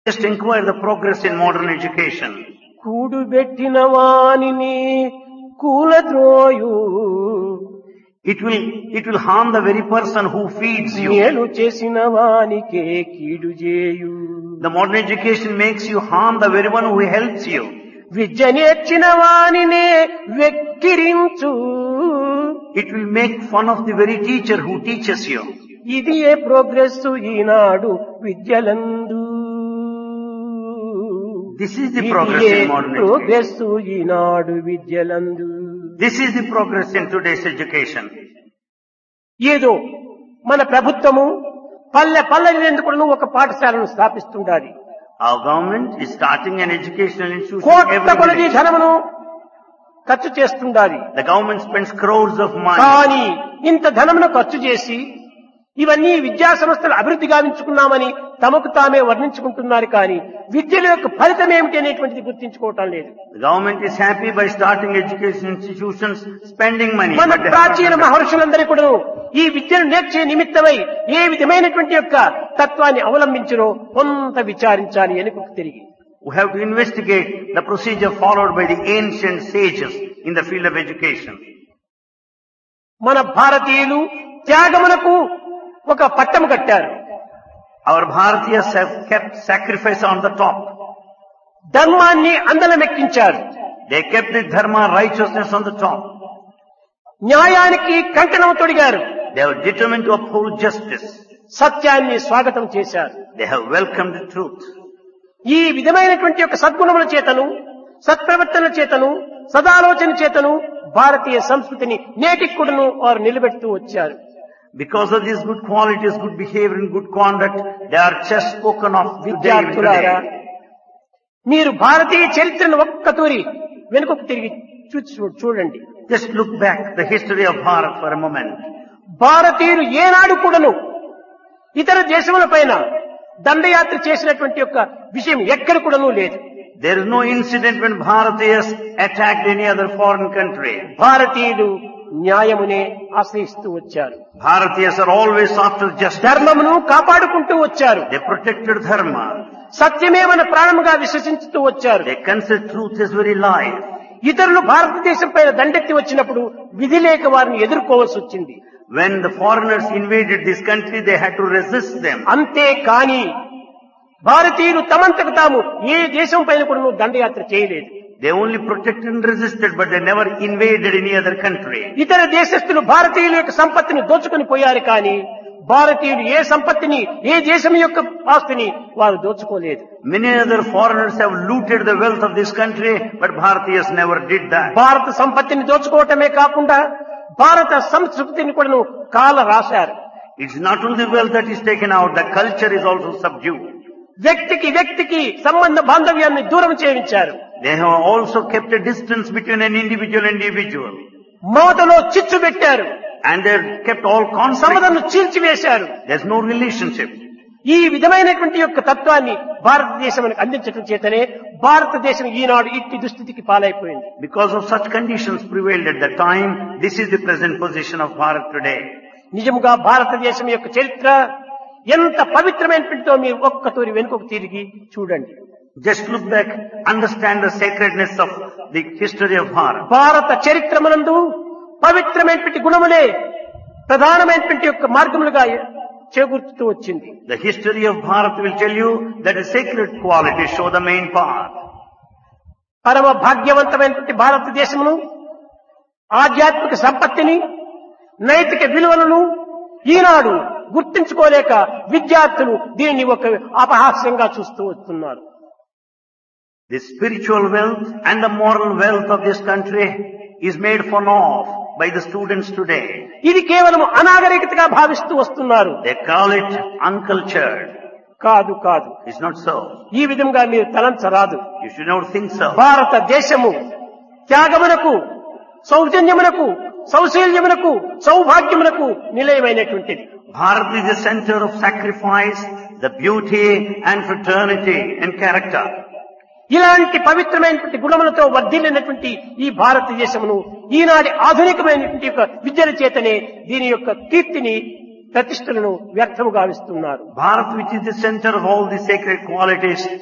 Just inquire the progress in modern education. కూడుబెట్టిన వానిని కూలద్రోయు It will, it will harm the very person who feeds you. మేలు చేసిన వానికే కీడు చేయు The modern education makes you harm the very one who helps you. విద్య నేర్చిన వానినే వెక్కిరించు It will make fun of the very teacher who teaches you. ఇది ఏ progress ఈనాడు విద్యలందు This is the progress in modern education. Progress ఈనాడు విద్యలందు This is the progress in today's education. ఏదో మన ప్రభుత్వము పల్లె పల్లె ఎందుకు ఒక పాఠశాలను స్థాపిస్తుండాలి Our government is starting an educational institution కోట్ల every కొలది village. ధనమును ఖర్చు చేస్తుండాలి The government spends crores of money. కానీ ఇంత ధనమును ఖర్చు చేసి ఇవన్నీ విద్యా సంస్థలు అభివృద్ధి గావించుకున్నామని తమకు తామే వర్ణించుకుంటున్నారు కానీ విద్యల యొక్క ఫలితం ఏమిటి అనేటువంటిది గుర్తించుకోవటం లేదు The government is happy by starting education institutions, spending money. మన but they have not ప్రాచీన done that. మహర్షులందరూ కూడా ఈ విద్యను నేర్చే నిమిత్తమై ఏ విధమైనటువంటి యొక్క తత్వాన్ని అవలంబించరో కొంత విచారించాలి వెనుకకు తిరిగి We have to investigate the procedure followed by the ancient sages in the field of education. మన భారతీయులు త్యాగమునకు ఒక పట్టము కట్టారు Our Bharatiyas have kept sacrifice on the top. ధర్మాన్ని అందలమెక్కించారు They kept the dharma righteousness on the top. న్యాయానికి కంకణం తొడిగారు They are determined to uphold justice. సత్యాన్ని స్వాగతం చేశారు They have welcomed the truth. ఈ విధమైనటువంటి యొక్క సద్గుణముల చేతను సత్ప్రవర్తన చేతను సదాలోచన చేతను భారతీయ సంస్కృతిని నేటికి కూడాను వారు నిలబెడుతూ వచ్చారు Because of these good qualities, good behavior and good conduct, they are just spoken of today. విద్యార్థులారా today. మీరు భారతీయ చరిత్రను ఒక్క తూరి వెనుకకు తిరిగి చూసి చూ- చూడండి Just look back the history of Bharat for a moment. భారతీయులు ఏనాడు కూడాను ఇతర దేశముల పైన దండయాత్ర చేసినటువంటి యొక్క విషయం ఎక్కడ కూడాను లేదు There is no incident when Bharatiyas attacked any other foreign country. భారతీయులు న్యాయమునే ఆశ్రయిస్తూ వచ్చారు Bharatiyas are always after justice. ధర్మమును కాపాడుకుంటూ వచ్చారు They protected dharma. సత్యమే మన ప్రాణముగా విశ్వసించుతూ వచ్చారు They consider truth as very life. ఇతరులు భారతదేశం పైన దండెత్తి వచ్చినప్పుడు విధి లేక వారిని ఎదుర్కోవాల్సి వచ్చింది When the foreigners invaded this country, they had to resist them. అంతే కాని భారతీయులు తమంతకు తాము ఏ దేశం పైన కూడా దండయాత్ర చేయలేదు They only protected and resisted, but they never invaded any other country. ఇతర దేశస్థులు భారతీయుల యొక్క సంపత్తిని దోచుకొని పోయారు కానీ భారతీయులు ఏ సంపత్తిని ఏ దేశం యొక్క ఆస్తిని వారు దోచుకోలేదు Many other foreigners have looted the wealth of this country, but Bharatiyas never did that. భారత సంపత్తిని దోచుకోవటమే కాకుండా భారత సంస్కృతిని కూడా కాల రాశారు It's not only wealth that is taken out, the culture is also subdued. వ్యక్తికి వ్యక్తికి సంబంధ బాంధవ్యాన్ని దూరం చేయించారు They have also kept a distance between an individual and individual. మమతలో చిచ్చు పెట్టారు And they've kept all conflict. సమతను చీల్చివేశారు There's no relationship. ఈ విధమైనటువంటి యొక్క తత్వాన్ని భారతదేశానికి అందించడం చేతనే భారతదేశం ఈనాడు ఇట్టి దుస్థితికి పాలైపోయింది Because of such conditions prevailed at the time, this is the present position of Bharat today. నిజముగా భారతదేశం యొక్క చరిత్ర ఎంత పవిత్రమైనటువంటిదో మీరు ఒక్క తూరి వెనుకకు తిరిగి చూడండి Just look back, understand the sacredness of the history of Bharat. భారత చరిత్రమునందు పవిత్రమైనటువంటి గుణములే ప్రధానమైనటువంటి యొక్క మార్గములుగా చేకూర్చుతూ వచ్చింది The history of Bharat will tell you that the sacred qualities show the main path. పరమ భాగ్యవంతమైనటువంటి భారతదేశమును ఆధ్యాత్మిక సంపత్తిని నైతిక విలువలను ఈనాడు గుర్తించుకోలేక విద్యార్థులు దీనిని ఒక అపహాస్యంగా చూస్తూ వస్తున్నారు The spiritual wealth and the moral wealth of this country is made fun of by the students today. ఇది కేవలం అనాగరికతగా భావిస్తూ వస్తున్నారు They call it uncultured. కాదు కాదు It's not so. ఈ విధంగా మీరు తలంచరాదు You should not think so. భారతదేశము త్యాగమునకు సౌజన్యమునకు సౌశీల్యమునకు సౌభాగ్యమునకు నిలయమైనటువంటిది Bharat is the center of sacrifice, the beauty and fraternity and character. ఇలాంటి పవిత్రమైనటువంటి గుణములతో వర్ధిల్లినటువంటి ఈ భారతదేశమును ఈనాటి ఆధునికమైనటువంటి యొక్క విద్యల చేతనే దీని యొక్క కీర్తిని ప్రతిష్టలను వ్యర్థము గావిస్తున్నారు Bharat, which is the center of all the sacred qualities,